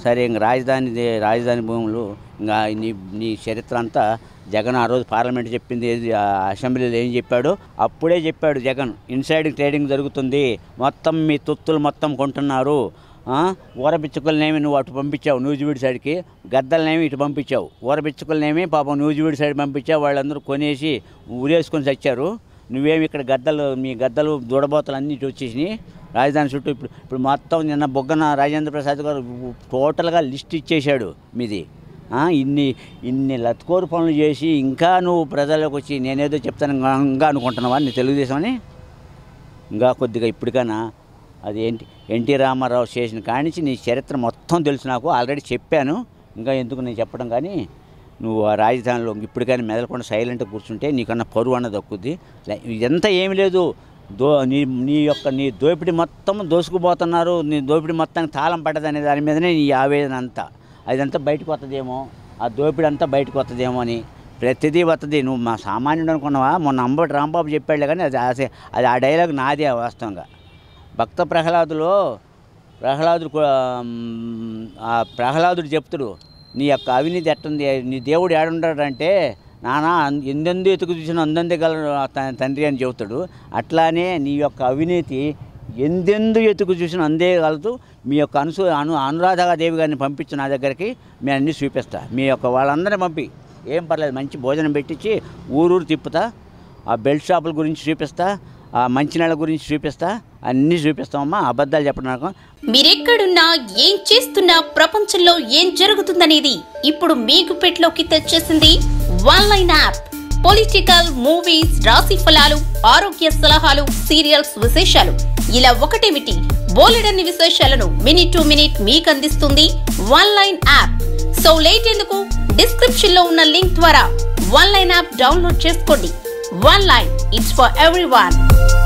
సరే ఇంక రాజధాని దే- రాజధాని భూములు ఇంకా నీ నీ చరిత్ర అంతా జగన్ ఆ రోజు పార్లమెంట్ చెప్పింది ఏది, ఆ అసెంబ్లీలో ఏం చెప్పాడు అప్పుడే చెప్పాడు జగన్ ఇన్సైడ్ ట్రేడింగ్ జరుగుతుంది మొత్తం మీ తొత్తులు మొత్తం కొంటున్నారు ఆ, ఊరబిచ్చుకులనేమి నువ్వు అటు పంపించావు న్యూజివీడ్ సైడ్కి గద్దలనేమి ఇటు పంపించావు ఊరబిచ్చుకులనేమి పాపం న్యూజివీడ్ సైడ్ పంపించావు వాళ్ళందరూ కొనేసి ఊరేసుకొని చచ్చారు నువ్వేమి ఇక్కడ గద్దలు మీ గద్దలు దూడబోతలు అన్నీ ఇటు వచ్చేసినాయి రాజధాని చుట్టూ ఇప్పుడు ఇప్పుడు మొత్తం నిన్న బొగ్గన రాజేంద్ర ప్రసాద్ గారు టోటల్గా లిస్ట్ ఇచ్చేశాడు మీది ఆ, ఇన్ని ఇన్ని లత్కోరు పనులు చేసి ఇంకా నువ్వు ప్రజలకు వచ్చి నేనేదో చెప్తాను ఇంకా అనుకుంటున్నావా నీ తెలుగుదేశం అని ఇంకా కొద్దిగా ఇప్పటికైనా అది ఏంటి ఎన్టీ రామారావు చేసిన కానించి నీ చరిత్ర మొత్తం తెలుసు నాకు ఆల్రెడీ చెప్పాను ఇంకా ఎందుకు నేను చెప్పడం కానీ నువ్వు ఆ రాజధానిలో ఇప్పటికైనా మెదలకుండా సైలెంట్గా కూర్చుంటే నీకన్నా పరువు అన్న దక్కుద్ది లై- ఇదంతా ఏమి లేదు దో నీ నీ యొక్క నీ దోపిడి మొత్తం దోసుకుపోతున్నారు నీ దోపిడి మొత్తానికి తాళం పడ్డది అనే దాని మీదనే నీ ఆవేదన అంతా అదంతా బయటకు వస్తుందేమో ఆ దోపిడి అంతా బయటకు వస్తుందేమో అని ప్రతిదీ వస్తుంది నువ్వు మా సామాన్యుడు అనుకున్నావా మొన్న అంబటి రాంబాబు చెప్పాడులే కానీ అది అది అది ఆ డైలాగ్ నాదే వాస్తవంగా భక్త ప్రహ్లాదులో ప్రహ్లాదుడు కూ- మ్, ఆ ప్రహ్లాదుడు చెప్తుడు నీ యొక్క అవినీతి ఎట్టుంది నీ దేవుడు ఏడుంటాడంటే నానా అన్- ఎందెందు ఎతుకు చూసిన అందందే గల తండ్రి అని చెబుతాడు అట్లానే నీ యొక్క అవినీతి ఎందెందు ఎతుకు చూసిన అందే కలదు మీ యొక్క అనుసు అను అనురాధదేవి గారిని పంపించు నా దగ్గరికి మేము అన్నీ చూపిస్తా మీ యొక్క వాళ్ళందరినీ పంపి ఏం పర్లేదు మంచి భోజనం పెట్టించి ఊరూరు తిప్పుతా ఆ బెల్ట్ షాపుల గురించి చూపిస్తా ఆ మంచినీళ్ళ గురించి చూపిస్తా అన్నీ చూపిస్తామమ్మా అబద్ధాలు చెప్పడం నాకు మీరెక్కడున్నా ఏం చేస్తున్నా ప్రపంచంలో ఏం జరుగుతుందనేది ఇప్పుడు మీకు పెట్లోకి తెచ్చేసింది one line app political movies రాశి ఫలాలు ఆరోగ్య సలహాలు సీరియల్స్ విశేషాలు ఇలా ఒకటేమిటి బోలెడన్ని విశేషాలను మినిట్ టు మినిట్ మీకు అందిస్తుంది one line app so late ఎందుకు డిస్క్రిప్షన్ లో ఉన్న లింక్ ద్వారా వన్ లైన్ యాప్ డౌన్లోడ్ చేసుకోండి one line it's for every